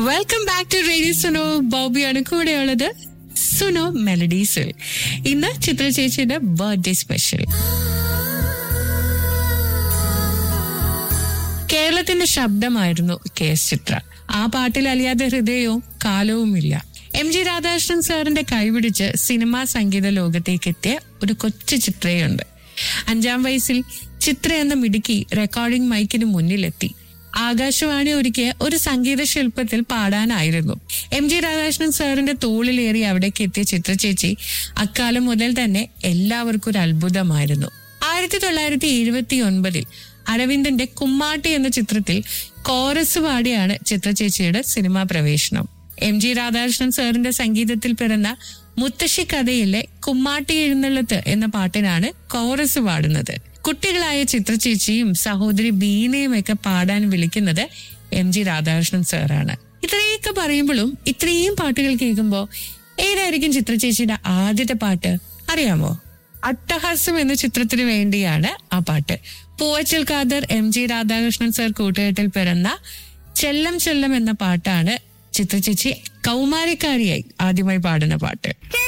welcome back to radio Suno ബോബിയാണ് കൂടെയുള്ളത് സുനോ മെലഡീസിൽ ഇന്ന് ചിത്ര ചേച്ചിയുടെ ബർത്ത്ഡേ സ്പെഷ്യൽ കേരളത്തിന്റെ ശബ്ദമായിരുന്നു കെ എസ് ചിത്ര ആ പാട്ടിൽ അലിയാതെ ഹൃദയവും കാലവുമില്ല എം ജി രാധാകൃഷ്ണൻ സാറിന്റെ കൈപിടിച്ച് സിനിമാ സംഗീത ലോകത്തേക്ക് എത്തിയ ഒരു കൊച്ചു ചിത്രയുണ്ട് അഞ്ചാം വയസ്സിൽ ചിത്ര എന്ന മിടുക്കി റെക്കോർഡിംഗ് മൈക്കിന് മുന്നിലെത്തി ആകാശവാണി ഒരുക്കിയ ഒരു സംഗീത ശില്പത്തിൽ പാടാനായിരുന്നു എം ജി രാധാകൃഷ്ണൻ സാറിന്റെ തോളിലേറി അവിടേക്ക് എത്തിയ ചിത്ര ചേച്ചി അക്കാലം മുതൽ തന്നെ എല്ലാവർക്കും ഒരു അത്ഭുതമായിരുന്നു ആയിരത്തി തൊള്ളായിരത്തി എഴുപത്തി ഒൻപതിൽ അരവിന്ദന്റെ കുമ്മാട്ടി എന്ന ചിത്രത്തിൽ കോറസ് പാടിയാണ് ചിത്ര ചേച്ചിയുടെ സിനിമാ പ്രവേശനം എം ജി രാധാകൃഷ്ണൻ സാറിന്റെ സംഗീതത്തിൽ പിറന്ന മുത്തശ്ശി കഥയിലെ കുമ്മാട്ടി എഴുന്നള്ളത്ത് എന്ന പാട്ടിനാണ് കോറസ് പാടുന്നത് കുട്ടികളായ ചിത്ര ചേച്ചിയും സഹോദരി ബീനയും ഒക്കെ പാടാൻ വിളിക്കുന്നത് എം ജി രാധാകൃഷ്ണൻ സാറാണ് ഇത്രയൊക്കെ പറയുമ്പോഴും ഇത്രയും പാട്ടുകൾ കേൾക്കുമ്പോൾ ഏതായിരിക്കും ചിത്ര ചേച്ചിയുടെ ആദ്യത്തെ പാട്ട് അറിയാമോ അട്ടഹാസം എന്ന ചിത്രത്തിന് വേണ്ടിയാണ് ആ പാട്ട് Poovachal Khader M G Radhakrishnan sir കൂട്ടുകെട്ടിൽ പിറന്ന ചെല്ലം ചെല്ലം എന്ന പാട്ടാണ് ചിത്ര ചേച്ചി കൗമാരക്കാരിയായി ആദ്യമായി പാടുന്ന പാട്ട്